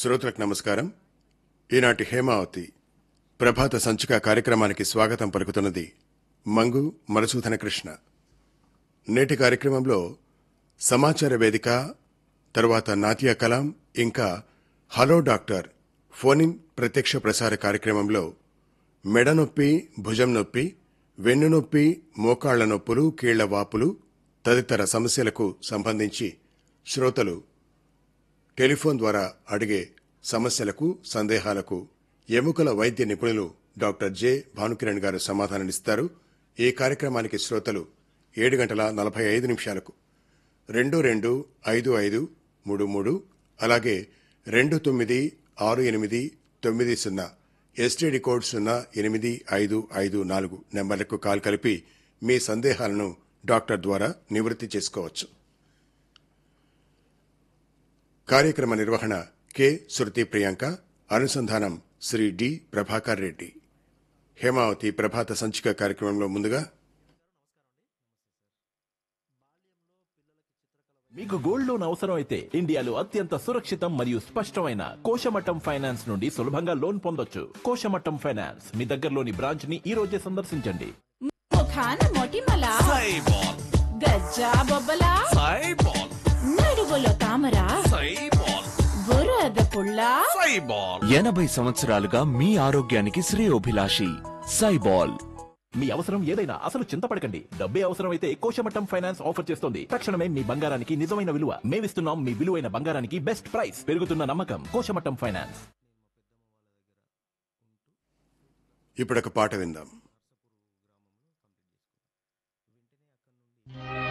శ్రోతలకు నమస్కారం ఈనాటి హేమావతి ప్రభాత సంచిక కార్యక్రమానికి స్వాగతం పలుకుతున్నది మంగు మధుసూదన కృష్ణ నేటి కార్యక్రమంలో సమాచార వేదిక తరువాత నాట్య కలాం ఇంకా హలో డాక్టర్ ఫోనిన్ ప్రత్యక్ష ప్రసార కార్యక్రమంలో మెడ నొప్పి భుజం నొప్పి వెన్ను నొప్పి మోకాళ్ల నొప్పులు కీళ్ల వాపులు తదితర సమస్యలకు సంబంధించి శ్రోతలు టెలిఫోన్ ద్వారా అడిగే సమస్యలకు సందేహాలకు ఎముకల వైద్య నిపుణులు డాక్టర్ జె భానుకిరణ్ గారు సమాధానాలిస్తారు ఈ కార్యక్రమానికి శ్రోతలు ఏడు గంటల నలభై ఐదు నిమిషాలకు రెండు రెండు ఐదు ఐదు మూడు మూడు అలాగే రెండు తొమ్మిది ఆరు ఎనిమిది తొమ్మిది సున్నా ఎస్టీడీ కోడ్ సున్నా ఎనిమిది ఐదు ఐదు నాలుగు నెంబర్లకు కాల్ కలిపి మీ సందేహాలను డాక్టర్ ద్వారా నివృత్తి చేసుకోవచ్చు కార్యక్రమ నిర్వహణ కె శృతి ప్రియాంక అనుసంధానం శ్రీ డి ప్రభాకర్ రెడ్డి హేమావతి ప్రభాత సంచిక కార్యక్రమంలో ముందుగా మీకు గోల్డ్ లోన్ అవసరం అయితే ఇండియాలో అత్యంత సురక్షితం మరియు స్పష్టమైన కోశమట్టం ఫైనాన్స్ నుండి సులభంగా లోన్ పొందొచ్చు కోశమట్టం ఫైనాన్స్ మీ దగ్గరలోని బ్రాంచ్ ని ఈ రోజే సందర్శించండి ముఖాన మొటిమల సైబాల్ గజ్జా బొబ్బల సైబాల్ నడువులో తామర సైబాల్ బురద పుల్ల సైబాల్ ఎనభై సంవత్సరాలుగా మీ ఆరోగ్యానికి శ్రేయోభిలాషి సైబాల్ మీ అవసరం ఏదైనా అసలు చింతపడకండి డబ్బే అవసరం అయితే కోశమట్టం ఫైనాన్స్ ఆఫర్ చేస్తోంది తక్షణమే మీ బంగారానికి నిజమైన విలువ మేమిస్తున్నాం మీ విలువైన బంగారానికి బెస్ట్ ప్రైస్ పెరుగుతున్న నమ్మకం కోశమట్టం ఫైనాన్స్ ఇప్పుడొక పాట విందాం